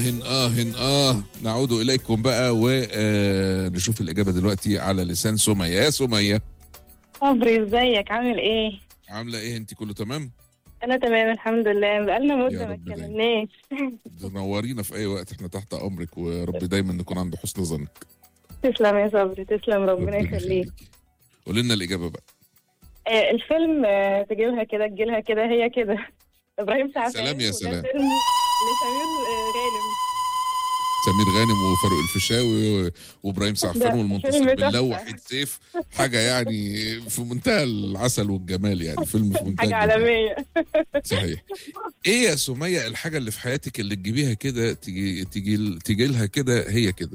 هن اه هن اه نعود اليكم بقى ونشوف الاجابه دلوقتي على لسان سميه يا سميه صبري ازيك عامل ايه؟ عامله ايه انت كله تمام انا تمام الحمد لله بقالنا يا مده ما رب دايما. اتكلمناش تنورينا في اي وقت احنا تحت امرك ورب دايما نكون عند حسن ظنك تسلم يا صبري تسلم ربنا يخليك قولي لنا الاجابه بقى آه الفيلم آه تجيبها كده تجيلها كده هي كده ابراهيم سعفان سلام يا وده سلام. فيلم لسمير آه، غانم سمير غانم وفاروق الفيشاوي و- وابراهيم سعفان ده والمنتصر فيلم بالله تحفة. وحيد سيف حاجه يعني في منتهى العسل والجمال يعني فيلم في منتهى حاجه الجمال. عالميه صحيح ايه يا سميه الحاجه اللي في حياتك اللي تجيبيها كده تيجي تيجي تيجي لها كده هي كده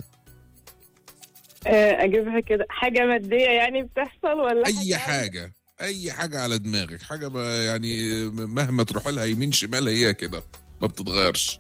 آه اجيبها كده حاجه ماديه يعني بتحصل ولا اي حاجه اي حاجه على دماغك حاجه ما يعني مهما تروح لها يمين شمال هي كده ما بتتغيرش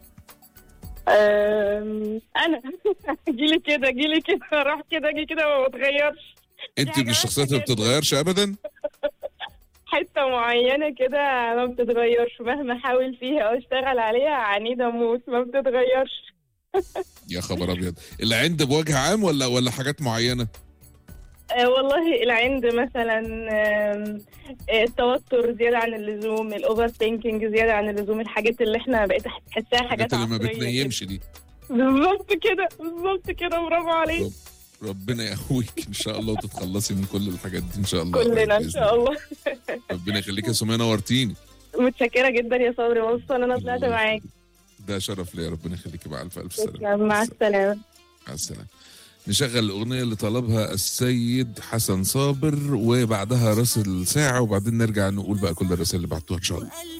آم، انا جيلي كده جيلي كده راح كده اجي كده ما بتغيرش انت حاجة من الشخصيات اللي ما وحشة جداً. بتتغيرش ابدا حته معينه كده ما بتتغيرش مهما احاول فيها او اشتغل عليها عنيده موت ما بتتغيرش يا خبر ابيض العند بوجه عام ولا ولا حاجات معينه آه والله العند مثلا آم، آه، التوتر زياده عن اللزوم الاوفر ثينكينج زياده عن اللزوم الحاجات اللي احنا بقيت تحسها حاجات الحاجات اللي ما عصرية كده. بتنيمش دي بالظبط كده بالظبط كده برافو عليك ربنا يقويك ان شاء الله وتتخلصي من كل الحاجات دي ان شاء الله كلنا ان بإذن شاء الله ربنا يخليك يا سمية نورتيني متشكره جدا يا صبري مبسوطه ان انا طلعت الله معاك يخليك. ده شرف ليا ربنا يخليكي مع الف الف سلامه تسلم، مع السلامه مع السلامه نشغل الأغنية اللي طلبها السيد حسن صابر وبعدها راسل ساعة وبعدين نرجع نقول بقى كل الرسائل اللي بعتوها إن شاء الله